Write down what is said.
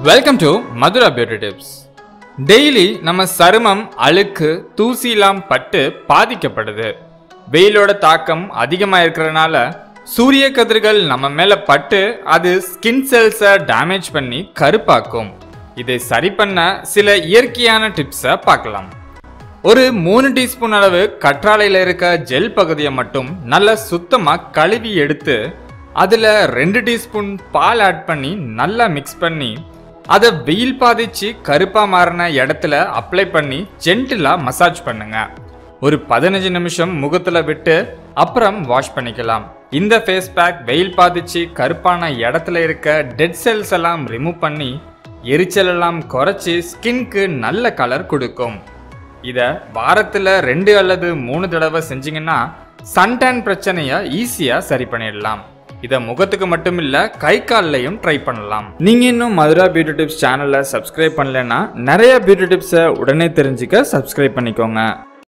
welcome to Madhura beauty tips daily நம்ம சருமம் அழுக்கு தூசிலாம் பட்டு பாதிக்கப்படுது வெயிலோட தாக்கம் அதிகமாக இருக்கிறதுனால சூரிய கதிர்கள் நம்ம மேல பட்டு அது ஸ்கின் செல்ஸை டேமேஜ் பண்ணி கருப்பாக்கும் இதை சரி பண்ண சில இயற்கையான டிப்ஸை பார்க்கலாம் ஒரு மூணு டீஸ்பூன் அளவு கற்றாழையில் இருக்க ஜெல் பகுதியை மட்டும் நல்லா சுத்தமாக கழுவி எடுத்து அதில் ரெண்டு டீஸ்பூன் பால் ஆட் பண்ணி நல்லா மிக்ஸ் பண்ணி அதை வெயில் பாதிச்சு கருப்பாக மாறின இடத்துல அப்ளை பண்ணி ஜென்டிலாக மசாஜ் பண்ணுங்க ஒரு பதினஞ்சு நிமிஷம் முகத்தில் விட்டு அப்புறம் வாஷ் பண்ணிக்கலாம் இந்த ஃபேஸ் பேக் வெயில் பாதிச்சு கருப்பான இடத்துல இருக்க டெட் செல்ஸ் எல்லாம் ரிமூவ் பண்ணி எரிச்சல் எல்லாம் குறைச்சி ஸ்கின்க்கு நல்ல கலர் கொடுக்கும் இதை வாரத்தில் ரெண்டு அல்லது மூணு தடவை செஞ்சீங்கன்னா சன்டேன் பிரச்சனையை ஈஸியாக சரி பண்ணிடலாம் இதை முகத்துக்கு மட்டும் இல்ல கை கால்லையும் ட்ரை பண்ணலாம் நீங்க இன்னும் மதுரா பியூட்டி டிப்ஸ் சேனலை சப்ஸ்கிரைப் பண்ணலைன்னா நிறைய பியூட்டி டிப்ஸை உடனே தெரிஞ்சுக்க சப்ஸ்கிரைப் பண்ணிக்கோங்க